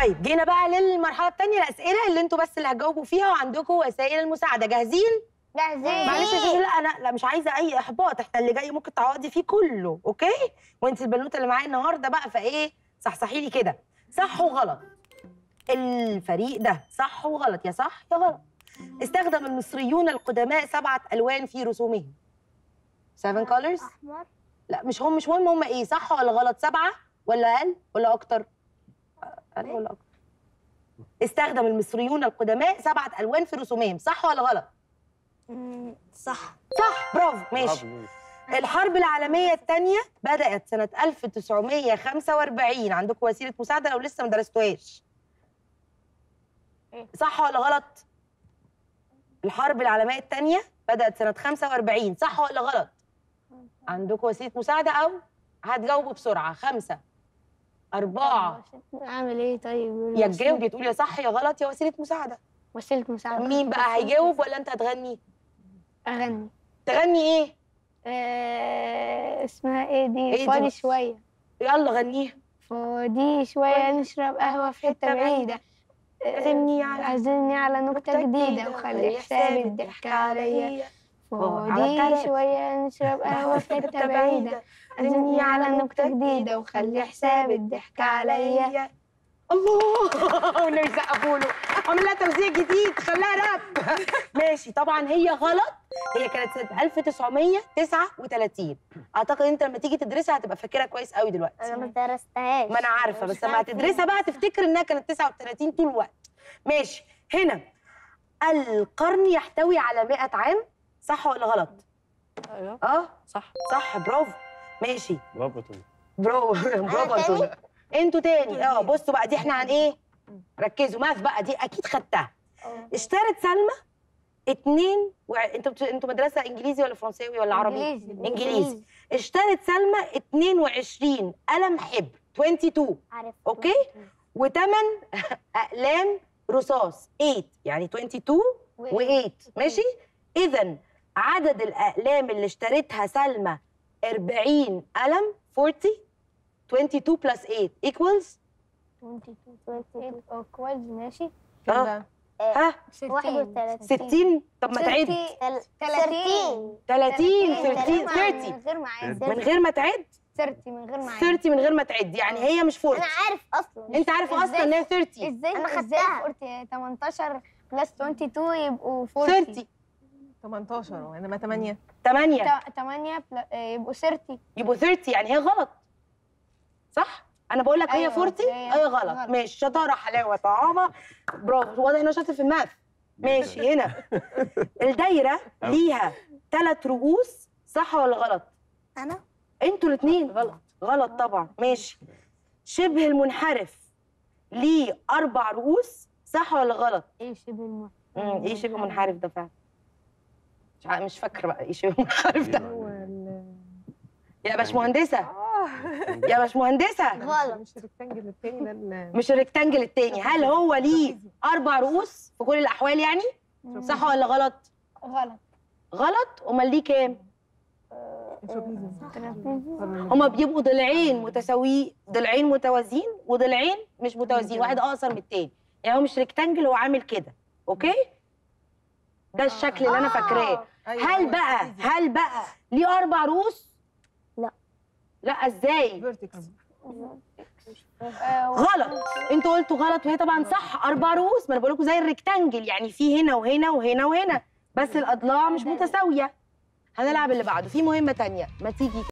طيب جينا بقى للمرحله الثانيه الاسئله اللي انتوا بس اللي هتجاوبوا فيها وعندكم وسائل المساعده جاهزين جاهزين معلش يا جوجو لا انا لا مش عايزه اي احباط احنا اللي جاي ممكن تعوضي فيه كله اوكي وانت البنوته اللي معايا النهارده بقى فايه صحصحي لي كده صح وغلط الفريق ده صح وغلط يا صح يا غلط استخدم المصريون القدماء سبعه الوان في رسومهم 7 colors احمر لا مش هم مش مهم هم ايه صح ولا غلط سبعه ولا اقل ولا اكتر اقل ولا اكتر استخدم المصريون القدماء سبعه الوان في رسومهم صح ولا غلط صح صح برافو ماشي الحرب العالمية الثانية بدأت سنة 1945 عندكم وسيلة مساعدة لو لسه ما درستوهاش إيه؟ صح ولا غلط؟ الحرب العالمية الثانية بدأت سنة 45 صح ولا غلط؟ عندكم وسيلة مساعدة أو هتجاوبوا بسرعة خمسة أربعة اعمل ايه طيب يا تجاوب يا تقول يا صح يا غلط يا وسيلة مساعدة وسيله مساعده مين بقى هيجاوب ولا أنت هتغني؟ اغني تغني إيه؟ آه اسمها ايه دي إيه دي فاضي بقى؟ شويه يلا غنيها فاضي شويه نشرب قهوه في حته بعيده عزمني على عزمني على نكته جديده وخلي حسابي الضحك عليا فاضي عملتها. شويه نشرب قهوه في حته بعيده عزمني على نكته جديده وخلي حسابي الضحك عليا الله والنبي سقفوا له عامل لها توزيع جديد خلاها راب ماشي طبعا هي غلط هي كانت سنه 1939 اعتقد انت لما تيجي تدرسها هتبقى فاكرها كويس قوي دلوقتي انا ما درستهاش ما انا عارفه بس لما هتدرسها بقى تفتكر انها كانت 39 طول الوقت ماشي هنا القرن يحتوي على 100 عام صح ولا غلط ايوه اه صح صح برافو ماشي برافو تومي برافو برافو تاني؟ انتوا انتوا تاني اه بصوا بقى دي احنا عن ايه ركزوا ماث بقى دي اكيد خدتها اشترت سلمى اتنين و... انتوا بت... انتوا مدرسه انجليزي ولا فرنساوي ولا عربي انجليزي انجليزي اشترت سلمى 22 قلم حبر 22 عارف اوكي وثمان اقلام رصاص 8 يعني 22 و8 ماشي اذا عدد الاقلام اللي اشترتها سلمى 40 قلم 40 22 بلس 8 equals 22 كويس ماشي اه ها 31 60 طب ما تعد 30 30 30 30 من غير ما اعد من غير ما تعد 30 من غير ما اعد 30 من غير ما تعد يعني هي مش 40 انا عارف اصلا انت عارف اصلا ان هي 30 ازاي أنا ازاي خدتها. 40 18 بلس 22 يبقوا 40 30 18 وانما 8 8 8 يبقوا 30 يبقوا 30 يعني هي غلط صح انا بقول لك هي أيوة، 40 هي هي غلط غلط. ماشي شطاره حلاوه طعامه برافو واضح انه شاطر في الماث ماشي هنا الدايره ليها ثلاث رؤوس صح ولا غلط انا انتوا الاثنين غلط غلط طبعا ماشي شبه المنحرف ليه اربع رؤوس صح ولا غلط ايه شبه الم امم ايه شبه منحرف ده فعلا مش عا- مش فاكره بقى ايه شبه منحرف ده يا باشمهندسه يا باشمهندسه غلط. مش الريكتانجل التاني ده ال- مش الريكتانجل التاني هل هو ليه اربع رؤوس في كل الاحوال يعني صح ولا غلط غلط غلط امال ليه كام الترابيزي. هما بيبقوا ضلعين متساويين ضلعين متوازيين وضلعين مش متوازيين واحد اقصر من التاني يعني هو مش ريكتانجل هو عامل كده اوكي ده الشكل اللي انا فاكراه أيوة، هل أيوة، بقى الترابيزي. هل بقى ليه اربع رؤوس لا. لا ازاي فيرتيكال غلط انتوا قلتوا غلط وهي طبعا صح اربع رؤوس ما انا بقول لكم زي الريكتانجل يعني في هنا وهنا وهنا وهنا بس الاضلاع مش متساويه هنلعب اللي بعده في مهمه تانية ما تيجي